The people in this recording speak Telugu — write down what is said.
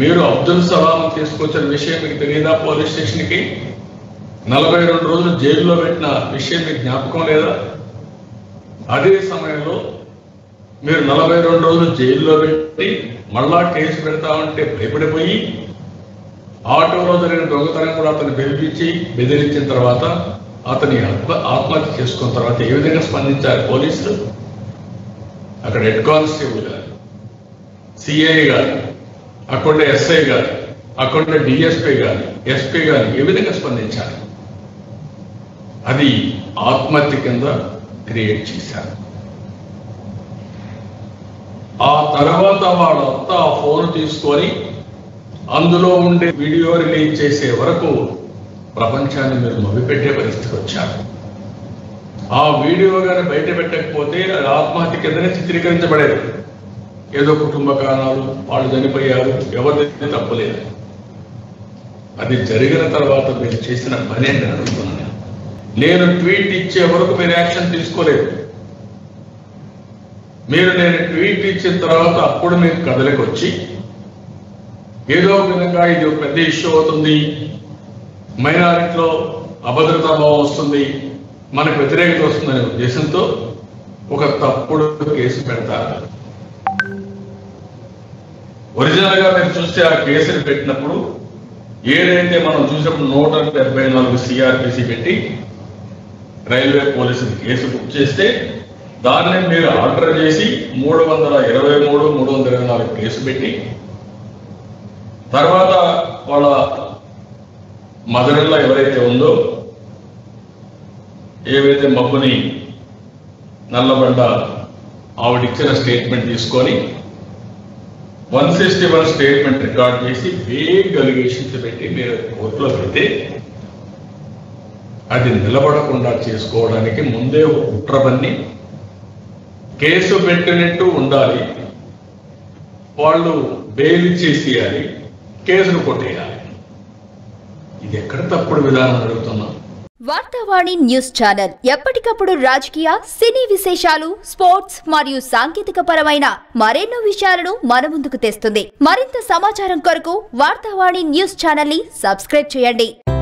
మీరు అబ్దుల్ సలాం తీసుకొచ్చిన విషయం మీకు తెలియదా పోలీస్ స్టేషన్కి నలభై రెండు రోజులు జైల్లో పెట్టిన విషయం మీకు జ్ఞాపకం లేదా అదే సమయంలో మీరు నలభై రెండు రోజులు జైల్లో పెట్టి మళ్ళా కేసు పెడతామంటే భయపడిపోయి ఆటోలో జరిగిన దొంగతనం కూడా అతను బెదిరించి బెదిరించిన తర్వాత అతని ఆత్మ ఆత్మహత్య చేసుకున్న తర్వాత ఏ విధంగా స్పందించారు పోలీసులు అక్కడ హెడ్ కానిస్టేబుల్ గారు సిఐ గారు అక్కడ ఎస్ఐ గారు అక్కడ డిఎస్పీ గారు ఎస్పీ గారు ఏ విధంగా స్పందించారు అది ఆత్మహత్య కింద క్రియేట్ చేశారు ఆ తర్వాత వాళ్ళంతా ఆ ఫోన్ తీసుకొని అందులో ఉండే వీడియో రిలీజ్ చేసే వరకు ప్రపంచాన్ని మీరు మభ్యపెట్టే పరిస్థితికి వచ్చారు ఆ వీడియో కానీ బయట పెట్టకపోతే అది ఆత్మహత్య కిందనే చిత్రీకరించబడేది ఏదో కుటుంబ కారణాలు వాళ్ళు చనిపోయారు ఎవరిదైతే తప్పలేదు అది జరిగిన తర్వాత మీరు చేసిన పని అని నేను అడుగుతున్నాను నేను ట్వీట్ ఇచ్చే వరకు మీరు యాక్షన్ తీసుకోలేదు మీరు నేను ట్వీట్ ఇచ్చిన తర్వాత అప్పుడు మీరు కథలకు వచ్చి ఏదో ఒక విధంగా ఇది ఒక పెద్ద ఇష్యూ అవుతుంది మైనారిటీలో అభద్రతా భావం వస్తుంది మనకు వ్యతిరేకత వస్తుందనే ఉద్దేశంతో ఒక తప్పుడు కేసు పెడతారు ఒరిజినల్ గా మీరు చూస్తే ఆ కేసుని పెట్టినప్పుడు ఏదైతే మనం చూసినప్పుడు నూట డెబ్బై నాలుగు సిఆర్పిసి పెట్టి రైల్వే పోలీసులు కేసు బుక్ చేస్తే దాన్ని మీరు ఆర్డర్ చేసి మూడు వందల ఇరవై మూడు మూడు వందల ఇరవై నాలుగు కేసు పెట్టి తర్వాత వాళ్ళ మదర్లో ఎవరైతే ఉందో ఏవైతే మబ్బుని నల్లబండ ఆవిడిచ్చిన స్టేట్మెంట్ తీసుకొని one sixty one statement record చేసి వేగ్ అలిగేషన్స్ పెట్టి మీరు కోర్టులో పెడితే అది నిలబడకుండా చేసుకోవడానికి ముందే ఒక కుట్ర పన్ని కేసు పెట్టినట్టు ఉండాలి వాళ్ళు బెయిల్ ఇచ్చేసేయాలి కేసును కొట్టేయాలి ఇది ఎక్కడ తప్పుడు విధానం అడుగుతున్నాం వార్తావాణి న్యూస్ ఛానల్ ఎప్పటికప్పుడు రాజకీయ సినీ విశేషాలు స్పోర్ట్స్ మరియు సాంకేతిక పరమైన మరెన్నో విషయాలను మన ముందుకు తెస్తుంది మరింత సమాచారం కొరకు వార్తావాణి న్యూస్ ఛానల్ ని సబ్స్క్రైబ్ చేయండి